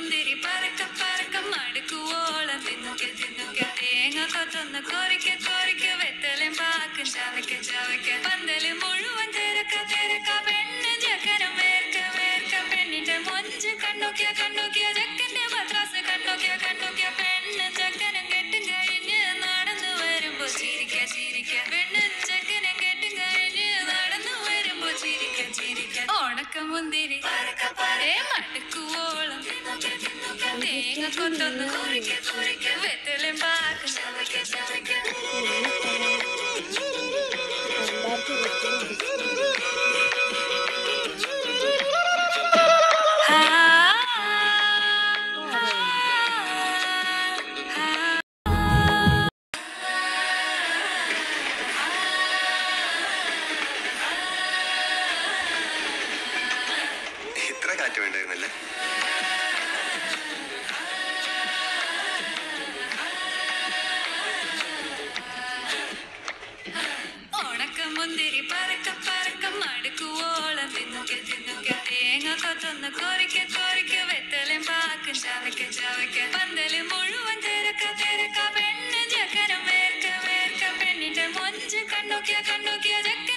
മുന്തിരി പറക്ക പറക്ക മടുക്കുവോളം തിന്നുക തിന്നുക തേങ്ങ കൊത്തൊന്ന് കോരിക്ക കോരിക്ക വെത്തലും പാക്കും ചവയ്ക്ക ചവയ്ക്ക പന്തല് മുഴുവൻ തിരക്ക തിരക്ക പെണ്ണ് ജക്കനം വേർക്ക വേർക്ക പെണ്ണിന്റെ മൊഞ്ച് കണ്ണോക്കിയ കണ്ണോക്കിയ ജക്കന്റെ മദ്രാസ് കണ്ണോക്കിയ കണ്ണോക്കിയ പെണ്ണ് ചക്കനം കെട്ടും കഴിഞ്ഞ് നടന്നു വരുമ്പോ ചിരിക്ക ചിരിക്ക പെണ്ണ് ചക്കനം കെട്ടും കഴിഞ്ഞ് നടന്നു വരുമ്പോ ചിരിക്ക ചിരിക്ക ഓണക്ക മുന്തിരി ഏ മടുക്കുവോളം തേങ്ങ കൊത്തൊന്ന് വെത്തലും പാക്ക് ചവയ്ക്ക ചവയ്ക്ക ഇത്ര കാറ്റ് വേണ്ടായിരുന്നല്ലേ ഉണക്ക മുന്തിരി പറക്ക പറക്ക മടുക്കുവോളം തിന്നുക തിന്നുക തേങ്ങ കൊത്തൊന്ന് കോരിക്ക കോരിക്ക വെത്തലും പാക്കും ചവയ്ക്ക ചവയ്ക്ക പന്തല് മുഴുവൻ തിരക്ക തിരക്ക പെണ്ണ് ജക്കനം വേർക്ക വേർക്ക പെണ്ണിന്റെ മൊഞ്ച് കണ്ണോക്കിയ കണ്ണോക്കിയ ജക്ക